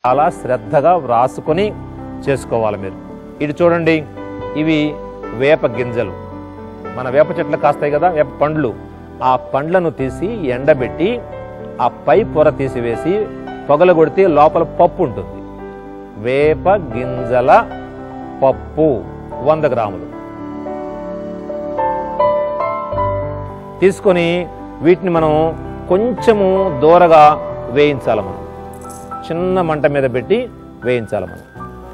చాలా శ్రద్ధగా వ్రాసుకొని చేసుకోవాలి మీరు ఇటు చూడండి ఇవి వేప గింజలు మన వేప చెట్లు కాస్తాయి కదా వేప పండ్లు ఆ పండ్లను తీసి ఎండబెట్టి ఆ పై పొర తీసివేసి పొగలగొడితే లోపల పప్పు ఉంటుంది వేప గింజల పప్పు వంద గ్రాములు తీసుకొని వీటిని మనం కొంచెము దూరగా వేయించాలి మనం చిన్న మంట మీద పెట్టి వేయించాలి మనం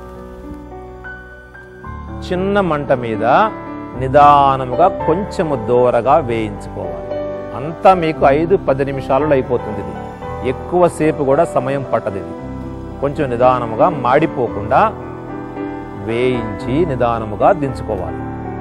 చిన్న మంట మీద నిదానముగా కొంచెము దూరగా వేయించుకోవాలి అంతా మీకు ఐదు పది నిమిషాలలో అయిపోతుంది ఇది ఎక్కువసేపు కూడా సమయం పట్టదు ఇది కొంచెం నిదానముగా మాడిపోకుండా వేయించి నిదానముగా దించుకోవాలి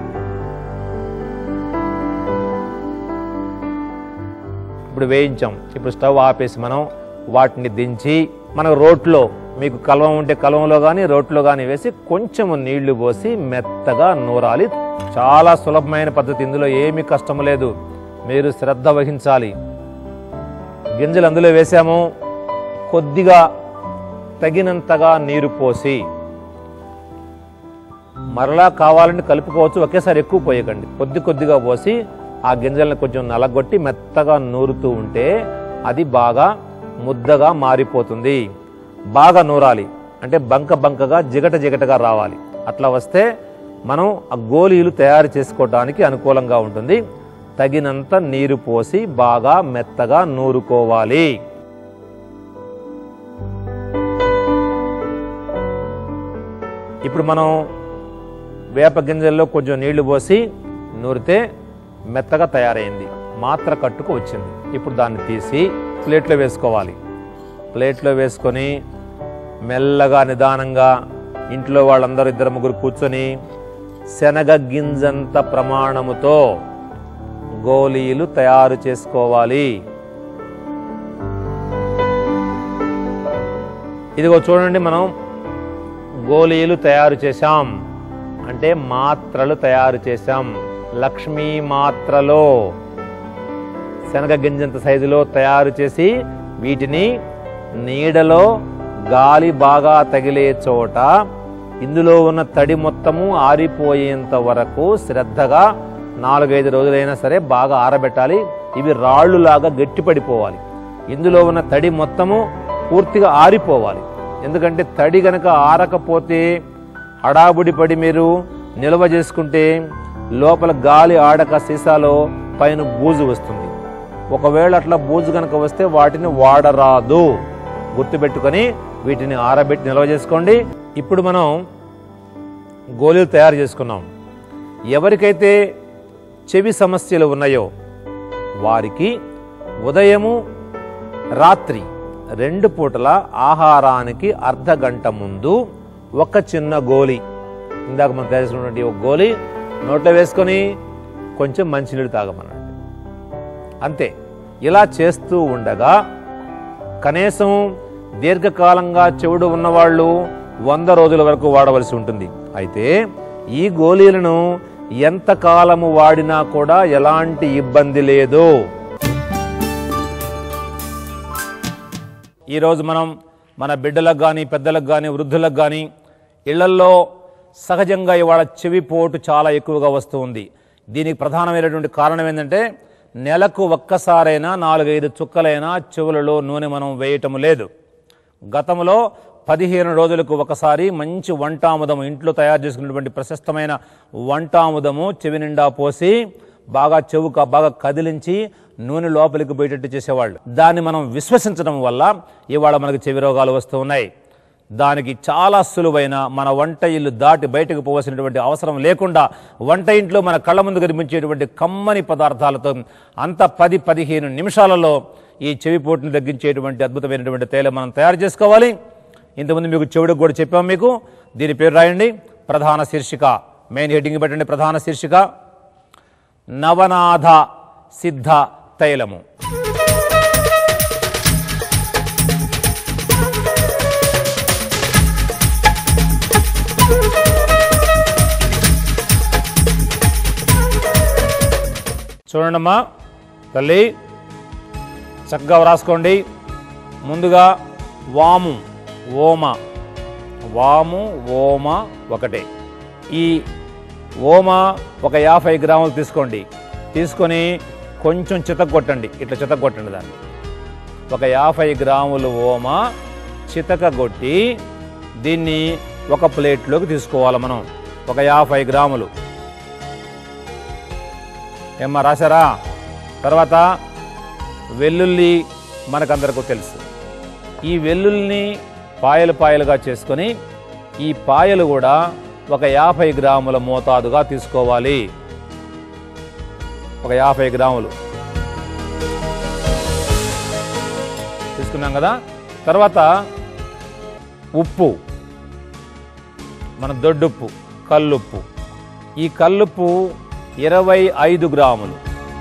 ఇప్పుడు వేయించాం ఇప్పుడు స్టవ్ ఆపేసి మనం వాటిని దించి మనకు రోట్లో మీకు కలవం ఉంటే కలవంలో కానీ రోట్లో కానీ వేసి కొంచెము నీళ్లు పోసి మెత్తగా నూరాలి చాలా సులభమైన పద్ధతి ఇందులో ఏమీ కష్టం లేదు మీరు శ్రద్ధ వహించాలి గింజలు అందులో వేసాము కొద్దిగా తగినంతగా నీరు పోసి మరలా కావాలని కలుపుకోవచ్చు ఒకేసారి ఎక్కువ పోయకండి కొద్ది కొద్దిగా పోసి ఆ గింజలను కొంచెం నలగొట్టి మెత్తగా నూరుతూ ఉంటే అది బాగా ముద్దగా మారిపోతుంది బాగా నూరాలి అంటే బంక బంకగా జిగట జిగటగా రావాలి అట్లా వస్తే మనం ఆ గోళీలు తయారు చేసుకోవడానికి అనుకూలంగా ఉంటుంది తగినంత నీరు పోసి బాగా మెత్తగా నూరుకోవాలి ఇప్పుడు మనం వేప గింజల్లో కొంచెం నీళ్లు పోసి నూరితే మెత్తగా తయారైంది మాత్ర కట్టుకు వచ్చింది ఇప్పుడు దాన్ని తీసి ప్లేట్లో వేసుకోవాలి ప్లేట్లో వేసుకొని మెల్లగా నిదానంగా ఇంట్లో వాళ్ళందరూ ఇద్దరు ముగ్గురు కూర్చొని శనగ గింజంత ప్రమాణముతో గోళీలు తయారు చేసుకోవాలి ఇదిగో చూడండి మనం గోళీలు తయారు చేశాం అంటే మాత్రలు తయారు చేశాం లక్ష్మీ మాత్రలో శనగ గింజంత సైజులో తయారు చేసి వీటిని నీడలో గాలి బాగా తగిలే చోట ఇందులో ఉన్న తడి మొత్తము ఆరిపోయేంత వరకు శ్రద్ధగా నాలుగైదు రోజులైనా సరే బాగా ఆరబెట్టాలి ఇవి రాళ్ళులాగా గట్టిపడిపోవాలి ఇందులో ఉన్న తడి మొత్తము పూర్తిగా ఆరిపోవాలి ఎందుకంటే తడి గనక ఆరకపోతే హడాబుడి పడి మీరు నిల్వ చేసుకుంటే లోపల గాలి ఆడక సీసాలో పైన బూజు వస్తుంది ఒకవేళ అట్లా బూజు కనుక వస్తే వాటిని వాడరాదు గుర్తుపెట్టుకొని వీటిని ఆరబెట్టి నిల్వ చేసుకోండి ఇప్పుడు మనం గోళీలు తయారు చేసుకున్నాం ఎవరికైతే చెవి సమస్యలు ఉన్నాయో వారికి ఉదయము రాత్రి రెండు పూటల ఆహారానికి అర్ధ గంట ముందు ఒక చిన్న గోలి ఇందాక మనం తయారు చేసుకున్నటువంటి ఒక గోలి నోట్లో వేసుకొని కొంచెం మంచినీళ్ళు తాగమన్నాడు అంతే ఇలా చేస్తూ ఉండగా కనీసం దీర్ఘకాలంగా చెవుడు ఉన్నవాళ్ళు వంద రోజుల వరకు వాడవలసి ఉంటుంది అయితే ఈ గోళీలను ఎంతకాలము వాడినా కూడా ఎలాంటి ఇబ్బంది లేదు ఈరోజు మనం మన బిడ్డలకు కానీ పెద్దలకు కానీ వృద్ధులకు కానీ ఇళ్లల్లో సహజంగా ఇవాళ చెవిపోటు చాలా ఎక్కువగా వస్తూ ఉంది దీనికి ప్రధానమైనటువంటి కారణం ఏంటంటే నెలకు ఒక్కసారైనా నాలుగైదు చుక్కలైనా చెవులలో నూనె మనం వేయటం లేదు గతంలో పదిహేను రోజులకు ఒకసారి మంచి వంటాముదము ఇంట్లో తయారు చేసుకున్నటువంటి ప్రశస్తమైన వంటాముదము చెవి నిండా పోసి బాగా చెవు క- బాగా కదిలించి నూనె లోపలికి పోయేటట్టు చేసేవాళ్ళు దాన్ని మనం విశ్వసించడం వల్ల ఇవాళ మనకు చెవి రోగాలు వస్తూ ఉన్నాయి దానికి చాలా సులువైన మన వంట ఇల్లు దాటి బయటకు పోవలసినటువంటి అవసరం లేకుండా వంట ఇంట్లో మన కళ్ళ ముందు కనిపించేటువంటి కమ్మని పదార్థాలతో అంత పది పదిహేను నిమిషాలలో ఈ చెవిపోటును తగ్గించేటువంటి అద్భుతమైనటువంటి తైలం మనం తయారు చేసుకోవాలి ఇంతకుముందు మీకు చెవుడికి కూడా చెప్పాం మీకు దీని పేరు రాయండి ప్రధాన శీర్షిక మెయిన్ హెడ్డింగ్ పెట్టండి ప్రధాన శీర్షిక నవనాథ సిద్ధ తైలము చూడండమ్మా తల్లి చక్కగా వ్రాసుకోండి ముందుగా వాము ఓమ వాము ఓమ ఒకటే ఈ ఓమ ఒక యాభై గ్రాములు తీసుకోండి తీసుకొని కొంచెం చితగొట్టండి ఇట్లా చితగొట్టండి దాన్ని ఒక యాభై గ్రాములు ఓమ చితకగొట్టి దీన్ని ఒక ప్లేట్లోకి తీసుకోవాలి మనం ఒక యాభై గ్రాములు ఏమ్మా రాశారా తర్వాత వెల్లుల్లి మనకందరికీ తెలుసు ఈ వెల్లుల్ని పాయలు పాయలుగా చేసుకొని ఈ పాయలు కూడా ఒక యాభై గ్రాముల మోతాదుగా తీసుకోవాలి ఒక యాభై గ్రాములు తీసుకున్నాం కదా తర్వాత ఉప్పు మన దొడ్డుప్పు కల్లుప్పు ఈ కల్లుప్పు ఇరవై ఐదు గ్రాములు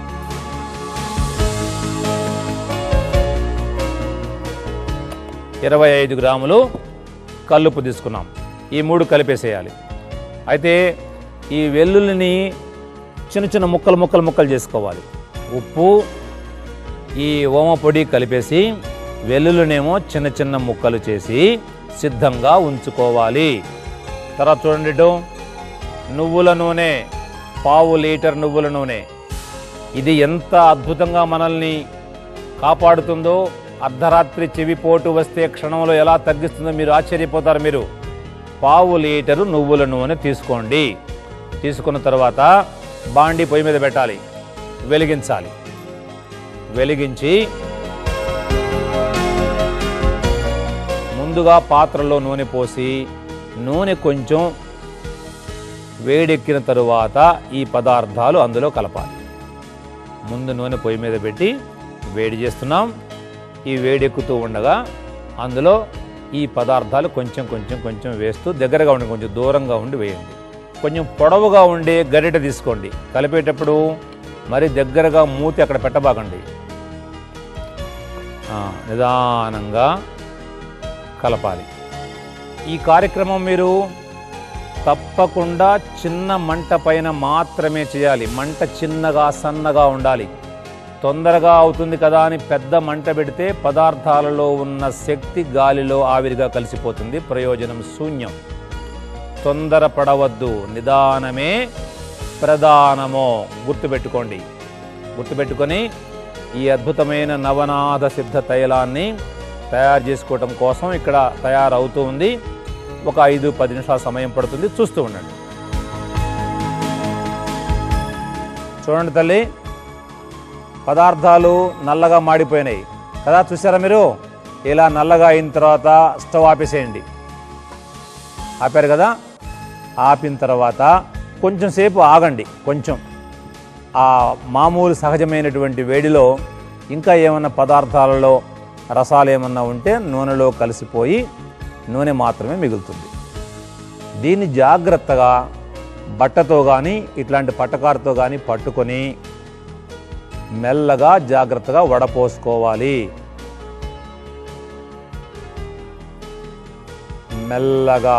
ఇరవై ఐదు గ్రాములు కల్లుప్పు తీసుకున్నాం ఈ మూడు కలిపేసేయాలి అయితే ఈ వెల్లుల్లిని చిన్న చిన్న ముక్కలు ముక్కలు ముక్కలు చేసుకోవాలి ఉప్పు ఈ ఓమ పొడి కలిపేసి వెల్లుల్లినేమో చిన్న చిన్న ముక్కలు చేసి సిద్ధంగా ఉంచుకోవాలి తర్వాత చూడండి ఇటు నువ్వుల నూనె పావు లీటర్ నువ్వుల నూనె ఇది ఎంత అద్భుతంగా మనల్ని కాపాడుతుందో అర్ధరాత్రి చెవిపోటు వస్తే క్షణంలో ఎలా తగ్గిస్తుందో మీరు ఆశ్చర్యపోతారు మీరు పావు లీటరు నువ్వుల నూనె తీసుకోండి తీసుకున్న తర్వాత బాండి పొయ్యి మీద పెట్టాలి వెలిగించాలి వెలిగించి ముందుగా పాత్రలో నూనె పోసి నూనె కొంచెం వేడెక్కిన తరువాత ఈ పదార్థాలు అందులో కలపాలి ముందు నూనె పొయ్యి మీద పెట్టి వేడి చేస్తున్నాం ఈ వేడెక్కుతూ ఉండగా అందులో ఈ పదార్థాలు కొంచెం కొంచెం కొంచెం వేస్తూ దగ్గరగా ఉండి కొంచెం దూరంగా ఉండి వేయండి కొంచెం పొడవుగా ఉండే గరిటె తీసుకోండి కలిపేటప్పుడు మరి దగ్గరగా మూతి అక్కడ పెట్టబాకండి ఆ, నిదానంగా కలపాలి ఈ కార్యక్రమం మీరు తప్పకుండా చిన్న మంట పైన మాత్రమే చేయాలి మంట చిన్నగా సన్నగా ఉండాలి తొందరగా అవుతుంది కదా అని పెద్ద మంట పెడితే పదార్థాలలో ఉన్న శక్తి గాలిలో ఆవిరిగా కలిసిపోతుంది ప్రయోజనం శూన్యం తొందరపడవద్దు నిదానమే ప్రధానమో గుర్తుపెట్టుకోండి గుర్తుపెట్టుకొని ఈ అద్భుతమైన నవనాథ సిద్ధ తైలాన్ని తయారు చేసుకోవటం కోసం ఇక్కడ తయారవుతూ ఉంది ఒక ఐదు పది నిమిషాల సమయం పడుతుంది చూస్తూ ఉండండి చూడండి తల్లి పదార్థాలు నల్లగా మాడిపోయినాయి కదా చూసారా మీరు ఇలా నల్లగా అయిన తర్వాత స్టవ్ ఆపేసేయండి ఆపారు కదా ఆపిన తర్వాత కొంచెం సేపు ఆగండి కొంచెం ఆ మామూలు సహజమైనటువంటి వేడిలో ఇంకా ఏమన్నా పదార్థాలలో రసాలు ఏమన్నా ఉంటే నూనెలో కలిసిపోయి నూనె మాత్రమే మిగులుతుంది దీన్ని జాగ్రత్తగా బట్టతో కానీ ఇట్లాంటి పట్టకారుతో కానీ పట్టుకొని మెల్లగా జాగ్రత్తగా వడపోసుకోవాలి మెల్లగా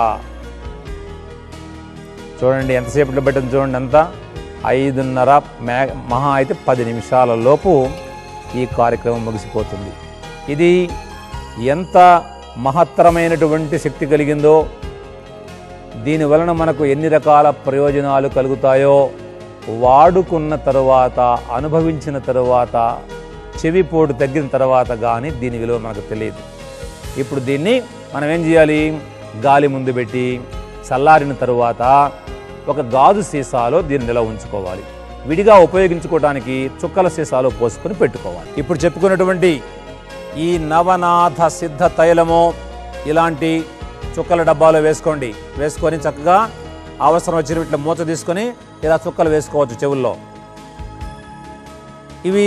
చూడండి ఎంతసేపట్లో పెట్టింది చూడండి ఎంత ఐదున్నర మే మహా అయితే పది నిమిషాల లోపు ఈ కార్యక్రమం ముగిసిపోతుంది ఇది ఎంత మహత్తరమైనటువంటి శక్తి కలిగిందో దీని వలన మనకు ఎన్ని రకాల ప్రయోజనాలు కలుగుతాయో వాడుకున్న తరువాత అనుభవించిన తరువాత చెవిపోటు తగ్గిన తర్వాత కానీ దీని విలువ మనకు తెలియదు ఇప్పుడు దీన్ని మనం ఏం చేయాలి గాలి ముందు పెట్టి చల్లారిన తరువాత ఒక గాజు సీసాలో దీన్ని నిలవ ఉంచుకోవాలి విడిగా ఉపయోగించుకోవడానికి చుక్కల సీసాలో పోసుకొని పెట్టుకోవాలి ఇప్పుడు చెప్పుకున్నటువంటి ఈ నవనాథ సిద్ధ తైలము ఇలాంటి చుక్కల డబ్బాలో వేసుకోండి వేసుకొని చక్కగా అవసరం వచ్చిన ఇట్లా మూత తీసుకొని ఇలా చుక్కలు వేసుకోవచ్చు చెవుల్లో ఇవి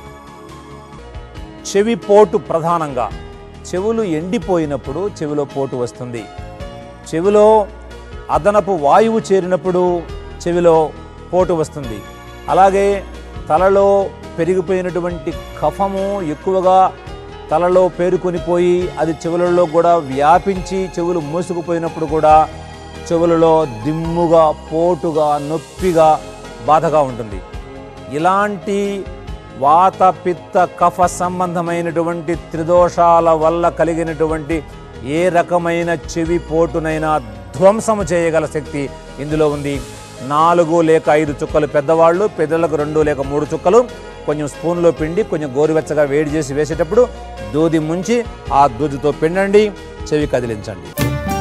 చెవి పోటు ప్రధానంగా చెవులు ఎండిపోయినప్పుడు చెవిలో పోటు వస్తుంది చెవిలో అదనపు వాయువు చేరినప్పుడు చెవిలో పోటు వస్తుంది అలాగే తలలో పెరిగిపోయినటువంటి కఫము ఎక్కువగా తలలో పేరుకొనిపోయి అది చెవులలో కూడా వ్యాపించి చెవులు మూసుకుపోయినప్పుడు కూడా చెవులలో దిమ్ముగా పోటుగా నొప్పిగా బాధగా ఉంటుంది ఇలాంటి వాత పిత్త కఫ సంబంధమైనటువంటి త్రిదోషాల వల్ల కలిగినటువంటి ఏ రకమైన చెవి పోటునైనా ధ్వంసము చేయగల శక్తి ఇందులో ఉంది నాలుగు లేక ఐదు చుక్కలు పెద్దవాళ్ళు పెద్దలకు రెండు లేక మూడు చుక్కలు కొంచెం స్పూన్లో పిండి కొంచెం గోరువెచ్చగా వేడి చేసి వేసేటప్పుడు దూది ముంచి ఆ దూదితో పిండండి చెవి కదిలించండి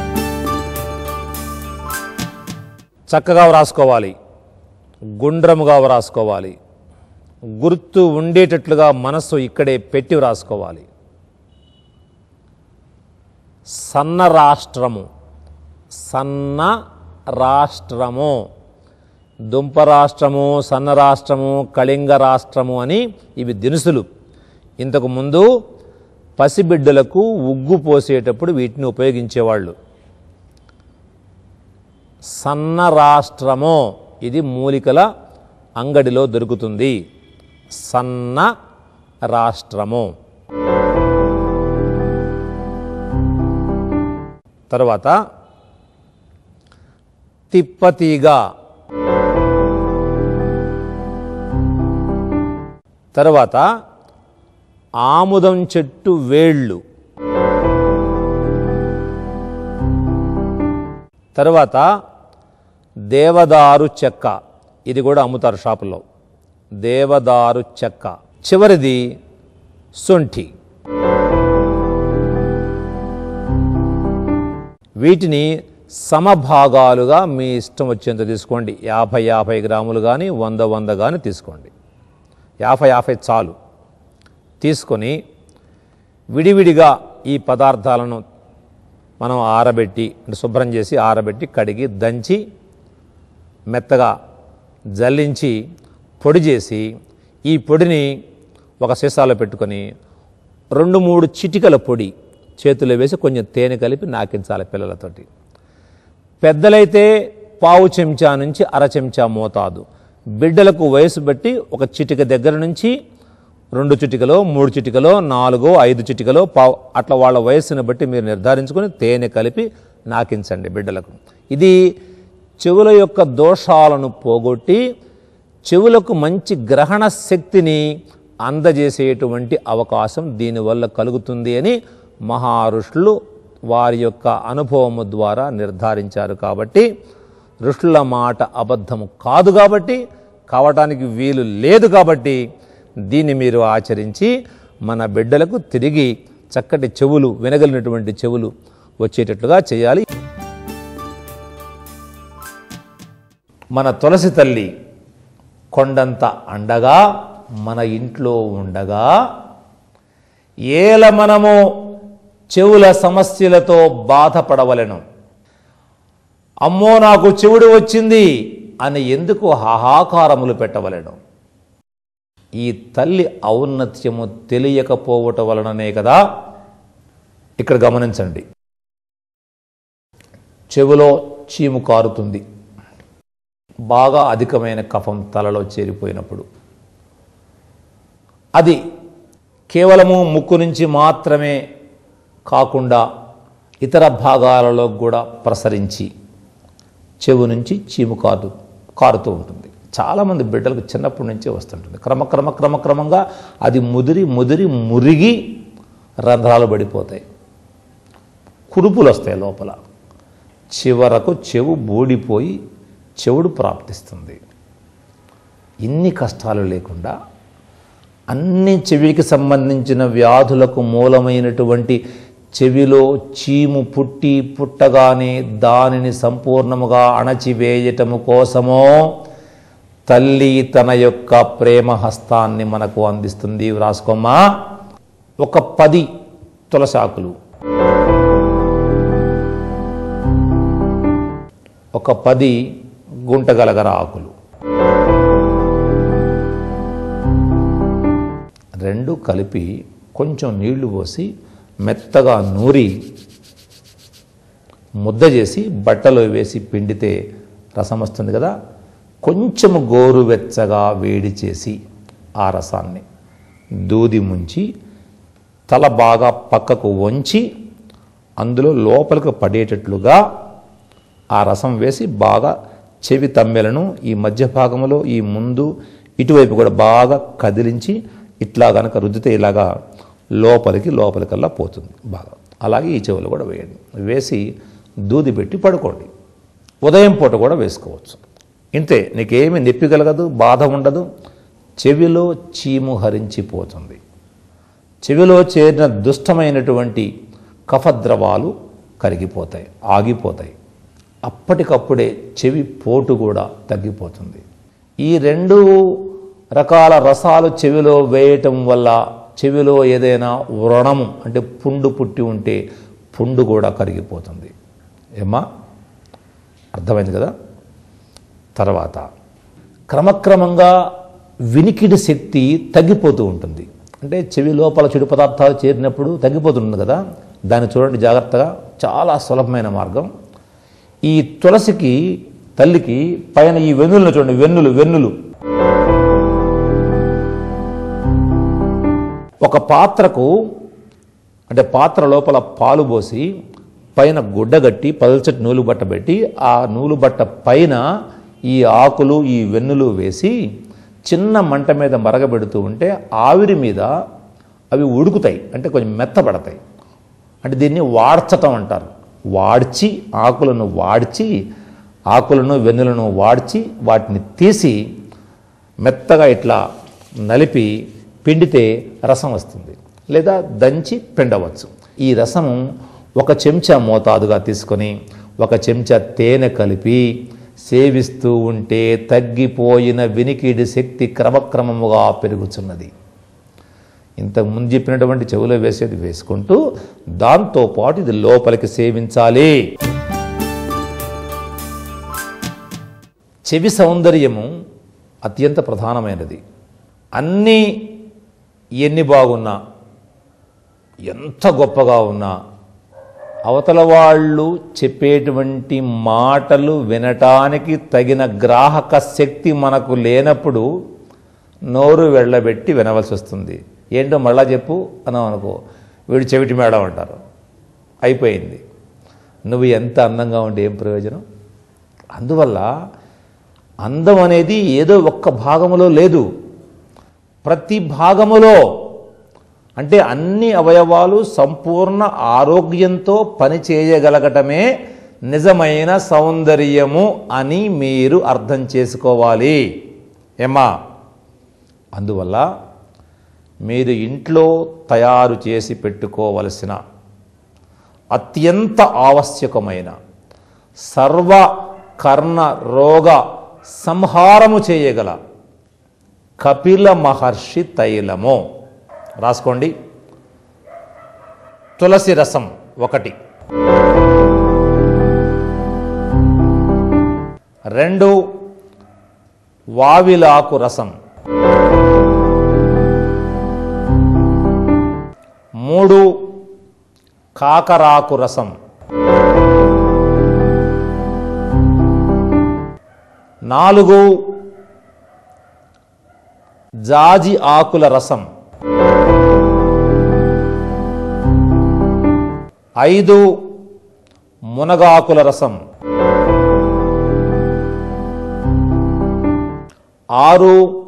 చక్కగా వ్రాసుకోవాలి గుండ్రముగా వ్రాసుకోవాలి గుర్తు ఉండేటట్లుగా మనస్సు ఇక్కడే పెట్టి వ్రాసుకోవాలి సన్న రాష్ట్రము సన్న రాష్ట్రము దుంప రాష్ట్రము సన్న రాష్ట్రము కళింగ రాష్ట్రము అని ఇవి దినుసులు ఇంతకు ముందు పసిబిడ్డలకు ఉగ్గు పోసేటప్పుడు వీటిని ఉపయోగించేవాళ్ళు సన్న రాష్ట్రము ఇది మూలికల అంగడిలో దొరుకుతుంది సన్న రాష్ట్రము తర్వాత తిప్పతీగ తర్వాత ఆముదం చెట్టు వేళ్ళు తర్వాత దేవదారు చెక్క ఇది కూడా అమ్ముతారు షాపులో దేవదారు చెక్క చివరిది సొంఠి వీటిని సమభాగాలుగా మీ ఇష్టం వచ్చేంత తీసుకోండి యాభై యాభై గ్రాములు కానీ వంద వంద కానీ తీసుకోండి యాభై యాభై చాలు తీసుకొని విడివిడిగా ఈ పదార్థాలను మనం ఆరబెట్టి అంటే శుభ్రం చేసి ఆరబెట్టి కడిగి దంచి మెత్తగా జల్లించి పొడి చేసి ఈ పొడిని ఒక సీసాలో పెట్టుకొని రెండు మూడు చిటికల పొడి చేతిలో వేసి కొంచెం తేనె కలిపి నాకించాలి పిల్లలతోటి పెద్దలైతే పావు చెంచా నుంచి అర చెంచా మోతాదు బిడ్డలకు వయసు బట్టి ఒక చిటిక దగ్గర నుంచి రెండు చిటికలో మూడు చిటికలో నాలుగో ఐదు చిటికలో పావు అట్లా వాళ్ళ వయస్సును బట్టి మీరు నిర్ధారించుకొని తేనె కలిపి నాకించండి బిడ్డలకు ఇది చెవుల యొక్క దోషాలను పోగొట్టి చెవులకు మంచి గ్రహణ శక్తిని అందజేసేటువంటి అవకాశం దీనివల్ల కలుగుతుంది అని మహారుషులు వారి యొక్క అనుభవము ద్వారా నిర్ధారించారు కాబట్టి ఋషుల మాట అబద్ధము కాదు కాబట్టి కావటానికి వీలు లేదు కాబట్టి దీన్ని మీరు ఆచరించి మన బిడ్డలకు తిరిగి చక్కటి చెవులు వినగలిగినటువంటి చెవులు వచ్చేటట్లుగా చేయాలి మన తులసి తల్లి కొండంత అండగా మన ఇంట్లో ఉండగా ఏల మనము చెవుల సమస్యలతో బాధపడవలెను అమ్మో నాకు చెవుడు వచ్చింది అని ఎందుకు హాహాకారములు పెట్టవలెను ఈ తల్లి ఔన్నత్యము తెలియకపోవటం వలననే కదా ఇక్కడ గమనించండి చెవిలో చీము కారుతుంది బాగా అధికమైన కఫం తలలో చేరిపోయినప్పుడు అది కేవలము ముక్కు నుంచి మాత్రమే కాకుండా ఇతర భాగాలలో కూడా ప్రసరించి చెవు నుంచి చీము కారు కారుతూ ఉంటుంది చాలామంది బిడ్డలకు చిన్నప్పటి నుంచే వస్తుంటుంది క్రమక్రమ క్రమక్రమంగా అది ముదిరి ముదిరి మురిగి రంధ్రాలు పడిపోతాయి కురుపులు వస్తాయి లోపల చివరకు చెవు బూడిపోయి చెవుడు ప్రాప్తిస్తుంది ఇన్ని కష్టాలు లేకుండా అన్ని చెవికి సంబంధించిన వ్యాధులకు మూలమైనటువంటి చెవిలో చీము పుట్టి పుట్టగానే దానిని సంపూర్ణముగా అణచివేయటము కోసమో తల్లి తన యొక్క ప్రేమ హస్తాన్ని మనకు అందిస్తుంది వ్రాసుకోమ్మా ఒక పది తులసాకులు ఒక పది గుంటగలగర ఆకులు రెండు కలిపి కొంచెం నీళ్లు పోసి మెత్తగా నూరి ముద్ద చేసి బట్టలో వేసి పిండితే రసం వస్తుంది కదా కొంచెము గోరువెచ్చగా వేడి చేసి ఆ రసాన్ని దూది ముంచి తల బాగా పక్కకు వంచి అందులో లోపలికి పడేటట్లుగా ఆ రసం వేసి బాగా చెవి తమ్మెలను ఈ మధ్య భాగంలో ఈ ముందు ఇటువైపు కూడా బాగా కదిలించి ఇట్లా గనక రుద్దితే ఇలాగా లోపలికి లోపలికల్లా పోతుంది బాగా అలాగే ఈ చెవులు కూడా వేయండి వేసి దూది పెట్టి పడుకోండి ఉదయం పూట కూడా వేసుకోవచ్చు ఇంతే నీకేమి నొప్పి కలగదు బాధ ఉండదు చెవిలో చీము హరించిపోతుంది చెవిలో చేరిన దుష్టమైనటువంటి కఫద్రవాలు కరిగిపోతాయి ఆగిపోతాయి అప్పటికప్పుడే చెవి పోటు కూడా తగ్గిపోతుంది ఈ రెండు రకాల రసాలు చెవిలో వేయటం వల్ల చెవిలో ఏదైనా వ్రణము అంటే పుండు పుట్టి ఉంటే పుండు కూడా కరిగిపోతుంది ఏమ్మా అర్థమైంది కదా తర్వాత క్రమక్రమంగా వినికిడి శక్తి తగ్గిపోతూ ఉంటుంది అంటే చెవి లోపల చెడు పదార్థాలు చేరినప్పుడు తగ్గిపోతుంది కదా దాన్ని చూడండి జాగ్రత్తగా చాలా సులభమైన మార్గం ఈ తులసికి తల్లికి పైన ఈ వెన్నులను చూడండి వెన్నులు వెన్నులు ఒక పాత్రకు అంటే పాత్ర లోపల పాలు పోసి పైన గుడ్డగట్టి పల్చటి నూలు బట్ట పెట్టి ఆ నూలు బట్ట పైన ఈ ఆకులు ఈ వెన్నులు వేసి చిన్న మంట మీద మరగబెడుతూ ఉంటే ఆవిరి మీద అవి ఉడుకుతాయి అంటే కొంచెం మెత్తబడతాయి అంటే దీన్ని వాడ్చటం అంటారు వాడ్చి ఆకులను వాడ్చి ఆకులను వెన్నులను వాడ్చి వాటిని తీసి మెత్తగా ఇట్లా నలిపి పిండితే రసం వస్తుంది లేదా దంచి పిండవచ్చు ఈ రసము ఒక చెంచా మోతాదుగా తీసుకొని ఒక చెంచా తేనె కలిపి సేవిస్తూ ఉంటే తగ్గిపోయిన వినికిడి శక్తి క్రమక్రమముగా పెరుగుతున్నది ఇంతకు ముందు చెప్పినటువంటి చెవిలో వేసేది వేసుకుంటూ దాంతోపాటు ఇది లోపలికి సేవించాలి చెవి సౌందర్యము అత్యంత ప్రధానమైనది అన్నీ ఎన్ని బాగున్నా ఎంత గొప్పగా ఉన్నా అవతల వాళ్ళు చెప్పేటువంటి మాటలు వినటానికి తగిన గ్రాహక శక్తి మనకు లేనప్పుడు నోరు వెళ్ళబెట్టి వినవలసి వస్తుంది ఏంటో మళ్ళా చెప్పు అన్నాం అనుకో వీడు చెవిటి మేడం అంటారు అయిపోయింది నువ్వు ఎంత అందంగా ఉంటే ఏం ప్రయోజనం అందువల్ల అందం అనేది ఏదో ఒక్క భాగములో లేదు ప్రతి భాగములో అంటే అన్ని అవయవాలు సంపూర్ణ ఆరోగ్యంతో పని చేయగలగటమే నిజమైన సౌందర్యము అని మీరు అర్థం చేసుకోవాలి ఏమా అందువల్ల మీరు ఇంట్లో తయారు చేసి పెట్టుకోవలసిన అత్యంత ఆవశ్యకమైన సర్వ కర్ణ రోగ సంహారము చేయగల కపిల మహర్షి తైలము రాసుకోండి తులసి రసం ఒకటి రెండు వావిలాకు రసం మూడు కాకరాకు రసం నాలుగు జాజి ఆకుల రసం ఐదు మునగాకుల రసం ఆరు